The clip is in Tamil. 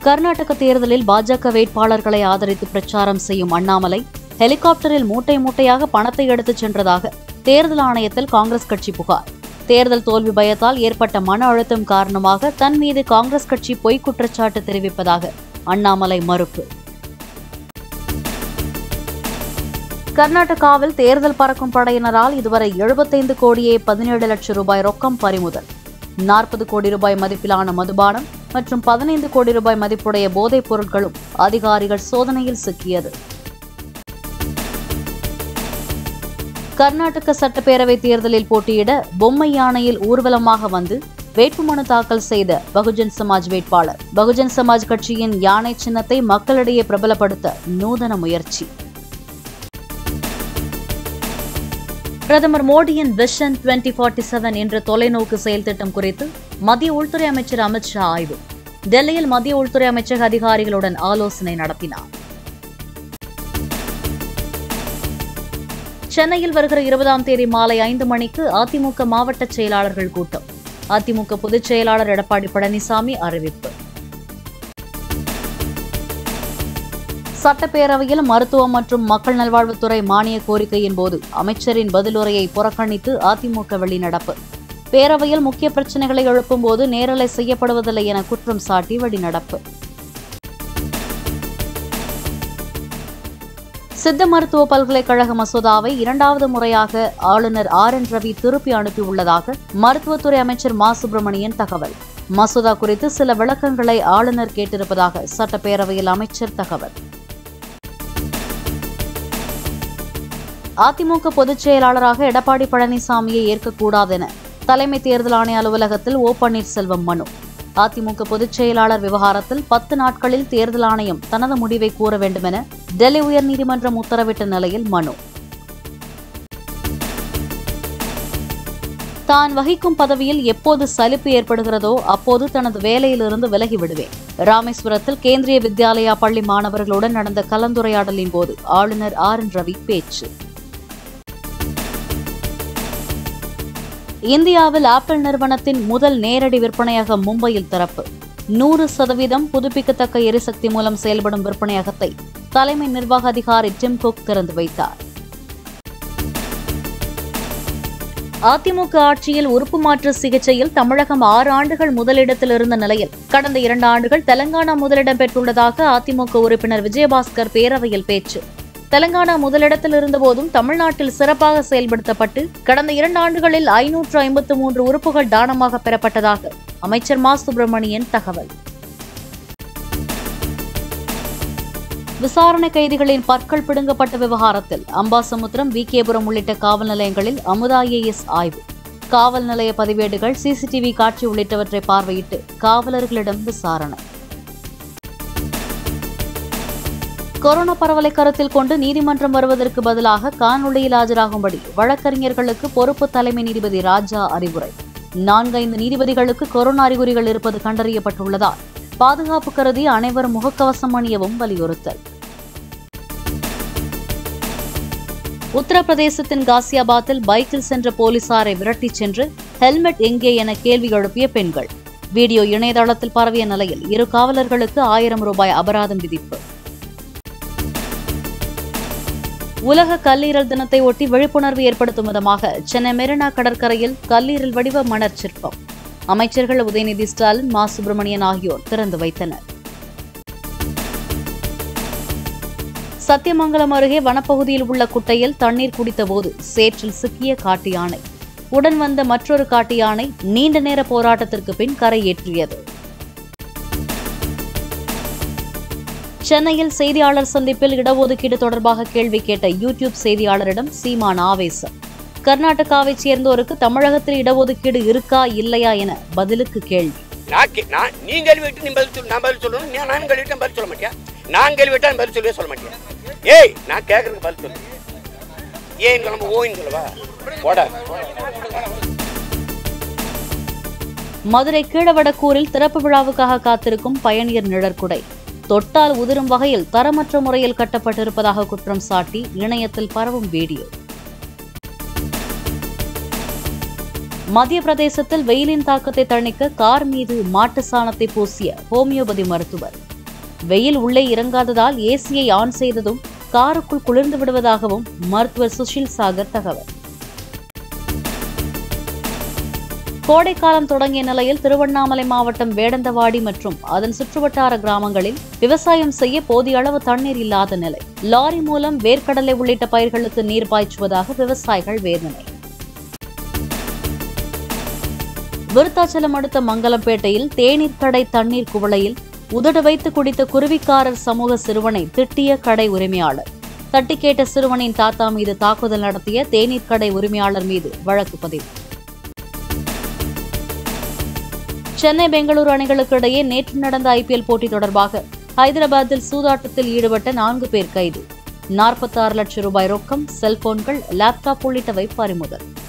கர்நாடக தேர்தலில் பாஜக வேட்பாளர்களை ஆதரித்து பிரச்சாரம் செய்யும் அண்ணாமலை ஹெலிகாப்டரில் மூட்டை மூட்டையாக பணத்தை எடுத்துச் சென்றதாக தேர்தல் ஆணையத்தில் காங்கிரஸ் கட்சி புகார் தேர்தல் தோல்வி பயத்தால் ஏற்பட்ட மன அழுத்தம் காரணமாக தன் மீது காங்கிரஸ் கட்சி பொய்க் குற்றச்சாட்டு தெரிவிப்பதாக அண்ணாமலை மறுப்பு கர்நாடகாவில் தேர்தல் பறக்கும் படையினரால் இதுவரை எழுபத்தைந்து கோடியே பதினேழு லட்சம் ரூபாய் ரொக்கம் பறிமுதல் நாற்பது கோடி ரூபாய் மதிப்பிலான மதுபானம் மற்றும் பதினைந்து கோடி ரூபாய் மதிப்புடைய போதைப் பொருட்களும் அதிகாரிகள் சோதனையில் சிக்கியது கர்நாடக சட்டப்பேரவை தேர்தலில் போட்டியிட பொம்மை யானையில் ஊர்வலமாக வந்து வேட்புமனு தாக்கல் செய்த பகுஜன் சமாஜ் வேட்பாளர் பகுஜன் சமாஜ் கட்சியின் யானை சின்னத்தை மக்களிடையே பிரபலப்படுத்த நூதன முயற்சி பிரதமர் மோடியின் விஷன் 2047 செவன் என்ற தொலைநோக்கு செயல் திட்டம் குறித்து மத்திய உள்துறை அமைச்சர் அமித் ஷா ஆய்வு டெல்லியில் மத்திய உள்துறை அமைச்சக அதிகாரிகளுடன் ஆலோசனை நடத்தினார் சென்னையில் வருகிற இருபதாம் தேதி மாலை ஐந்து மணிக்கு அதிமுக மாவட்ட செயலாளர்கள் கூட்டம் அதிமுக பொதுச் செயலாளர் எடப்பாடி பழனிசாமி அறிவிப்பு சட்டப்பேரவையில் மருத்துவம் மற்றும் மக்கள் நல்வாழ்வுத்துறை மானிய கோரிக்கையின் போது அமைச்சரின் பதிலுரையை புறக்கணித்து அதிமுக வெளிநடப்பு பேரவையில் முக்கிய பிரச்சனைகளை எழுப்பும்போது நேரலை செய்யப்படுவதில்லை என குற்றம் சாட்டி வெளிநடப்பு சித்த மருத்துவ பல்கலைக்கழக மசோதாவை இரண்டாவது முறையாக ஆளுநர் ஆர் என் ரவி திருப்பி அனுப்பியுள்ளதாக மருத்துவத்துறை அமைச்சர் மா சுப்பிரமணியன் தகவல் மசோதா குறித்து சில விளக்கங்களை ஆளுநர் கேட்டிருப்பதாக சட்டப்பேரவையில் அமைச்சர் தகவல் அதிமுக பொதுச் செயலாளராக எடப்பாடி பழனிசாமியை ஏற்கக்கூடாது என தலைமை தேர்தல் ஆணைய அலுவலகத்தில் ஓ பன்னீர்செல்வம் மனு அதிமுக பொதுச் செயலாளர் விவகாரத்தில் பத்து நாட்களில் தேர்தல் ஆணையம் தனது முடிவை கூற வேண்டும் என டெல்லி உயர்நீதிமன்றம் உத்தரவிட்ட நிலையில் மனு தான் வகிக்கும் பதவியில் எப்போது சலிப்பு ஏற்படுகிறதோ அப்போது தனது வேலையிலிருந்து விலகி விடுவேன் ராமேஸ்வரத்தில் கேந்திரிய வித்யாலயா பள்ளி மாணவர்களுடன் நடந்த கலந்துரையாடலின் போது ஆளுநர் ஆர் என் ரவி பேச்சு இந்தியாவில் ஆப்பிள் நிறுவனத்தின் முதல் நேரடி விற்பனையகம் மும்பையில் திறப்பு நூறு சதவீதம் புதுப்பிக்கத்தக்க எரிசக்தி மூலம் செயல்படும் விற்பனையகத்தை தலைமை நிர்வாக அதிகாரி டிம் குக் திறந்து வைத்தார் அதிமுக ஆட்சியில் உறுப்பு மாற்று சிகிச்சையில் தமிழகம் ஆறு ஆண்டுகள் முதலிடத்தில் இருந்த நிலையில் கடந்த இரண்டு ஆண்டுகள் தெலங்கானா முதலிடம் பெற்றுள்ளதாக அதிமுக உறுப்பினர் விஜயபாஸ்கர் பேரவையில் பேச்சு தெலங்கானா முதலிடத்தில் இருந்தபோதும் தமிழ்நாட்டில் சிறப்பாக செயல்படுத்தப்பட்டு கடந்த இரண்டு ஆண்டுகளில் ஐநூற்று ஐம்பத்து மூன்று உறுப்புகள் தானமாக பெறப்பட்டதாக அமைச்சர் மா சுப்பிரமணியன் தகவல் விசாரணை கைதிகளின் பற்கள் பிடுங்கப்பட்ட விவகாரத்தில் அம்பாசமுத்திரம் வி கேபுரம் உள்ளிட்ட காவல் நிலையங்களில் அமுதா ஐஏஎஸ் ஆய்வு காவல் நிலைய பதிவேடுகள் சிசிடிவி காட்சி உள்ளிட்டவற்றை பார்வையிட்டு காவலர்களிடம் விசாரணை கொரோனா பரவலை கருத்தில் கொண்டு நீதிமன்றம் வருவதற்கு பதிலாக காணொளியில் ஆஜராகும்படி வழக்கறிஞர்களுக்கு பொறுப்பு தலைமை நீதிபதி ராஜா அறிவுரை நான்கைந்து நீதிபதிகளுக்கு கொரோனா அறிகுறிகள் இருப்பது கண்டறியப்பட்டுள்ளதால் பாதுகாப்பு கருதி அனைவரும் முகக்கவசம் அணியவும் வலியுறுத்தல் உத்தரப்பிரதேசத்தின் காசியாபாத்தில் பைக்கில் சென்ற போலீசாரை விரட்டிச் சென்று ஹெல்மெட் எங்கே என கேள்வி எழுப்பிய பெண்கள் வீடியோ இணையதளத்தில் பரவிய நிலையில் இரு காவலர்களுக்கு ஆயிரம் ரூபாய் அபராதம் விதிப்பு உலக கல்லீரல் தினத்தை ஒட்டி விழிப்புணர்வு ஏற்படுத்தும் விதமாக சென்னை மெரினா கடற்கரையில் கல்லீரல் வடிவ மணற் சிற்பம் அமைச்சர்கள் உதயநிதி ஸ்டாலின் மா சுப்பிரமணியன் ஆகியோர் திறந்து வைத்தனர் சத்தியமங்கலம் அருகே வனப்பகுதியில் உள்ள குட்டையில் தண்ணீர் குடித்தபோது சேற்றில் சிக்கிய காட்டு யானை உடன் வந்த மற்றொரு காட்டு யானை நீண்ட நேர போராட்டத்திற்கு பின் கரையேற்றியது சென்னையில் செய்தியாளர் சந்திப்பில் இடஒதுக்கீடு தொடர்பாக கேள்வி கேட்ட யூடியூப் செய்தியாளரிடம் சீமான் ஆவேசம் கர்நாடகாவைச் சேர்ந்தோருக்கு தமிழகத்தில் இடஒதுக்கீடு இருக்கா இல்லையா என பதிலுக்கு கேள்வி நான் கே- நான் நீ கேள்வி விட்டு நீ பதில் சொல்லு நான் பதில் சொல்லணும் நீ நான் கேள்வி விட்டா பதில் சொல்ல மாட்டியா நான் கேள்வி விட்டா நீ பதில் சொல்லவே சொல்ல மாட்டியா ஏய் நான் கேட்கறதுக்கு பதில் சொல்லு ஏன் நம்ம ஓயின்னு சொல்லவா போடா மதுரை கீழவடக்கூரில் திறப்பு விழாவுக்காக காத்திருக்கும் பயணியர் நிழற்குடை தொட்டால் உதிரும் வகையில் தரமற்ற முறையில் கட்டப்பட்டிருப்பதாக குற்றம் சாட்டி இணையத்தில் பரவும் வீடியோ மத்திய பிரதேசத்தில் வெயிலின் தாக்கத்தை தணிக்க கார் மீது மாட்டு சாணத்தை பூசிய ஹோமியோபதி மருத்துவர் வெயில் உள்ளே இறங்காததால் ஏசியை ஆன் செய்ததும் காருக்குள் குளிர்ந்து விடுவதாகவும் மருத்துவர் சுஷில் சாகர் தகவல் கோடைக்காலம் தொடங்கிய நிலையில் திருவண்ணாமலை மாவட்டம் வேடந்தவாடி மற்றும் அதன் சுற்றுவட்டார கிராமங்களில் விவசாயம் செய்ய போதிய அளவு தண்ணீர் இல்லாத நிலை லாரி மூலம் வேர்க்கடலை உள்ளிட்ட பயிர்களுக்கு நீர் பாய்ச்சுவதாக விவசாயிகள் வேதனை விருத்தாச்சலம் அடுத்த மங்கலம்பேட்டையில் தேநீர் கடை தண்ணீர் குவளையில் உதடு வைத்து குடித்த குருவிக்காரர் சமூக சிறுவனை திட்டிய கடை உரிமையாளர் தட்டி கேட்ட சிறுவனின் தாத்தா மீது தாக்குதல் நடத்திய தேநீர் கடை உரிமையாளர் மீது வழக்கு பதிவு சென்னை பெங்களூரு அணிகளுக்கு இடையே நேற்று நடந்த ஐபிஎல் போட்டி தொடர்பாக ஹைதராபாத்தில் சூதாட்டத்தில் ஈடுபட்ட நான்கு பேர் கைது நாற்பத்தாறு லட்சம் ரூபாய் ரொக்கம் செல்போன்கள் லேப்டாப் உள்ளிட்டவை பறிமுதல்